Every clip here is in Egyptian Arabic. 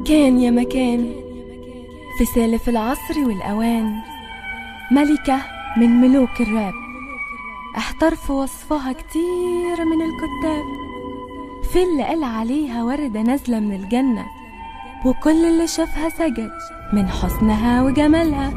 كان يا مكان في سالف العصر والأوان ملكة من ملوك الراب احتر في وصفها كتير من الكتاب في اللي قال عليها وردة نازلة من الجنة وكل اللي شافها سجد من حسنها وجمالها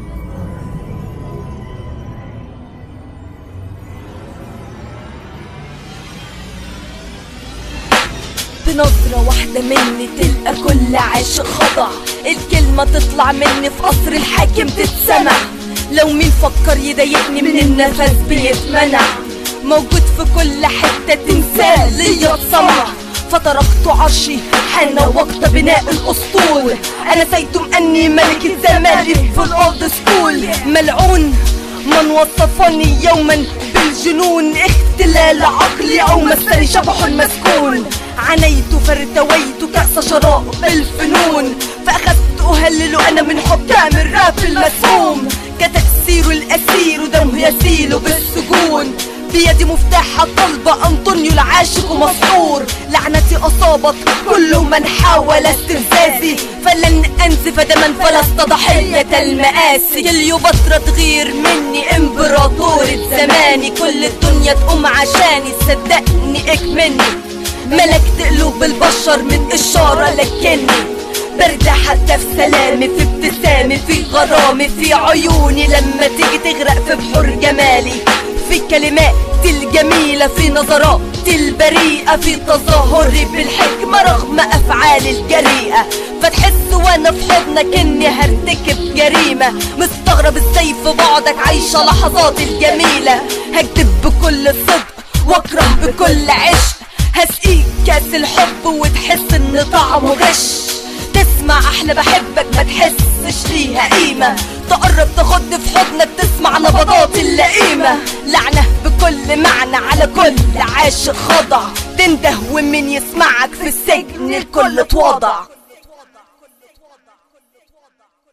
بنظرة واحدة مني تلقى كل عاشق خضع الكلمة تطلع مني في قصر الحاكم تتسمع لو مين فكر يضايقني من النفس بيتمنع موجود في كل حتة تمثال ليا اتصنع فتركت عرشي حان وقت بناء الأسطول أنا سيتم أني ملك الزمان في الأولد سكول ملعون من وصفني يوما بالجنون اختلال عقلي أو مسني شبح مسكون عانيت فارتويت كأس شراب الفنون فأخذت أهلل أنا من حكام الراب المسموم كتكسير الأسير دمه يسيل بالسجون بيدي مفتاح الطلبة أنطونيو العاشق مسحور لعنتي أصابت كل من حاول استفزازي فلن أنزف دما فلست ضحية المآسي كليوباترا تغير مني إمبراطورة زماني كل الدنيا تقوم عشاني صدقني اكمني ملكت قلوب البشر من إشارة لكني باردة حتى في سلامي في ابتسامي في غرامي في عيوني لما تيجي تغرق في بحور جمالي في كلمات الجميلة في نظرات البريئة في تظاهري بالحكمة رغم أفعالي الجريئة فتحس وانا في حضنك اني هرتكب جريمة مستغرب ازاي في بعدك عايشة لحظاتي الجميلة هكذب بكل صدق واكره بكل عشق هسقيك كاس الحب وتحس ان طعمه غش تسمع احلى بحبك ما تحسش ليها قيمة تقرب تاخد في حضنك تسمع نبضات اللئيمة لعنة بكل معنى على كل عاشق خضع تنده ومن يسمعك في السجن الكل اتوضع